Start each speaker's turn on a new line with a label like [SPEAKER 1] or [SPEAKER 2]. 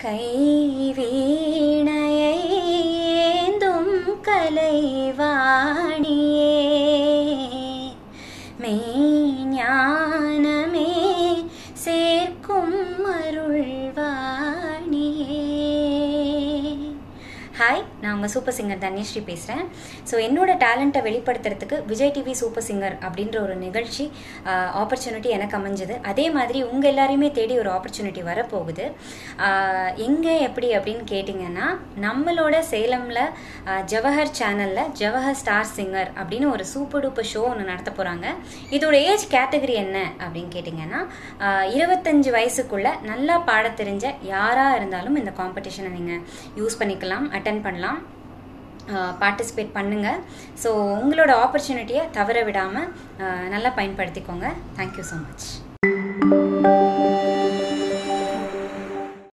[SPEAKER 1] கைவீணையை ஏந்தும் கலைவாணியே மெய்ஞானமே சேர்க்கும் அருள்வாணியே ஹாய் நான் உங்கள் சூப்பர் சிங்கர் தன்யஸ்ரீ பேசுகிறேன் ஸோ என்னோட டேலண்ட்டை வெளிப்படுத்துறதுக்கு விஜய் டிவி சூப்பர் சிங்கர் அப்படின்ற ஒரு நிகழ்ச்சி ஆப்பர்ச்சுனிட்டி எனக்கு அமைஞ்சது அதே மாதிரி உங்கள் எல்லாரையுமே தேடி ஒரு ஆப்பர்ச்சுனிட்டி வரப்போகுது எங்கே எப்படி அப்படின்னு கேட்டிங்கன்னா நம்மளோட சேலமில் ஜவஹர் சேனலில் ஜவஹர் ஸ்டார் சிங்கர் அப்படின்னு ஒரு சூப்பர் டூப்பர் ஷோ ஒன்று நடத்த போகிறாங்க இதோட ஏஜ் கேட்டகரி என்ன அப்படின்னு கேட்டிங்கன்னா ஆஹ் இருபத்தஞ்சு வயசுக்குள்ள நல்லா பாட தெரிஞ்ச யாராக இருந்தாலும் இந்த காம்படிஷனை நீங்கள் யூஸ் பண்ணிக்கலாம் அட்டன் பண்ணலாம் பார்ட்டிசிபேட் பண்ணுங்கள் ஸோ உங்களோட ஆப்பர்ச்சுனிட்டியை தவற விடாமல் நல்லா பயன்படுத்திக்கோங்க தேங்க்யூ ஸோ மச்